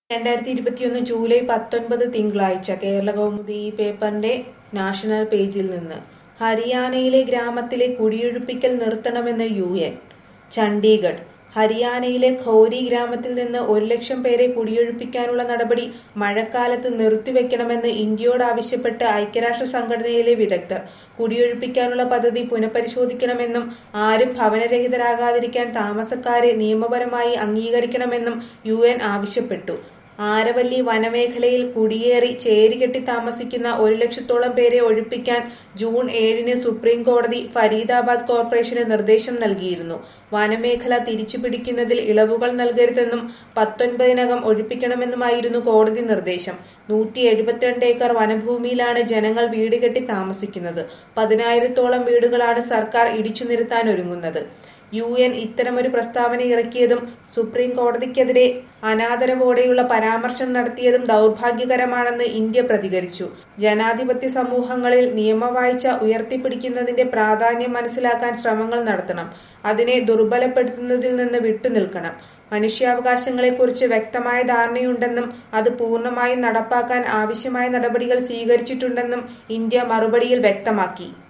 രണ്ടായിരത്തി ഇരുപത്തിയൊന്ന് ജൂലൈ പത്തൊൻപത് തിങ്കളാഴ്ച കേരള കൗമുദി ഈ പേപ്പറിന്റെ നാഷണൽ പേജിൽ നിന്ന് ഹരിയാനയിലെ ഗ്രാമത്തിലെ കുടിയൊഴിപ്പിക്കൽ നിർത്തണമെന്ന് യു എൻ ചണ്ഡീഗഡ് ഹരിയാനയിലെ ഖൗരി ഗ്രാമത്തിൽ നിന്ന് ഒരു ലക്ഷം പേരെ കുടിയൊഴിപ്പിക്കാനുള്ള നടപടി മഴക്കാലത്ത് നിർത്തിവെക്കണമെന്ന് ഇന്ത്യയോട് ആവശ്യപ്പെട്ട് ഐക്യരാഷ്ട്ര സംഘടനയിലെ വിദഗ്ധർ കുടിയൊഴിപ്പിക്കാനുള്ള പദ്ധതി പുനഃപരിശോധിക്കണമെന്നും ആരും ഭവനരഹിതരാകാതിരിക്കാൻ താമസക്കാരെ നിയമപരമായി അംഗീകരിക്കണമെന്നും യു എൻ ആവശ്യപ്പെട്ടു ആരവല്ലി വനമേഖലയിൽ കുടിയേറി ചേരികെട്ടി താമസിക്കുന്ന ഒരു ലക്ഷത്തോളം പേരെ ഒഴിപ്പിക്കാൻ ജൂൺ ഏഴിന് സുപ്രീം കോടതി ഫരീദാബാദ് കോർപ്പറേഷന് നിർദ്ദേശം നൽകിയിരുന്നു വനമേഖല തിരിച്ചുപിടിക്കുന്നതിൽ ഇളവുകൾ നൽകരുതെന്നും പത്തൊൻപതിനകം ഒഴിപ്പിക്കണമെന്നുമായിരുന്നു കോടതി നിർദ്ദേശം നൂറ്റി എഴുപത്തിരണ്ട് ഏക്കർ വനഭൂമിയിലാണ് ജനങ്ങൾ വീട് കെട്ടി താമസിക്കുന്നത് പതിനായിരത്തോളം വീടുകളാണ് സർക്കാർ ഇടിച്ചു നിരത്താൻ ഒരുങ്ങുന്നത് യു എൻ ഇത്തരമൊരു പ്രസ്താവന ഇറക്കിയതും സുപ്രീം കോടതിക്കെതിരെ അനാദരവോടെയുള്ള പരാമർശം നടത്തിയതും ദൗർഭാഗ്യകരമാണെന്ന് ഇന്ത്യ പ്രതികരിച്ചു ജനാധിപത്യ സമൂഹങ്ങളിൽ നിയമവാഴ്ച ഉയർത്തിപ്പിടിക്കുന്നതിന്റെ പ്രാധാന്യം മനസ്സിലാക്കാൻ ശ്രമങ്ങൾ നടത്തണം അതിനെ ദുർബലപ്പെടുത്തുന്നതിൽ നിന്ന് വിട്ടുനിൽക്കണം മനുഷ്യാവകാശങ്ങളെക്കുറിച്ച് വ്യക്തമായ ധാരണയുണ്ടെന്നും അത് പൂർണ്ണമായും നടപ്പാക്കാൻ ആവശ്യമായ നടപടികൾ സ്വീകരിച്ചിട്ടുണ്ടെന്നും ഇന്ത്യ മറുപടിയിൽ വ്യക്തമാക്കി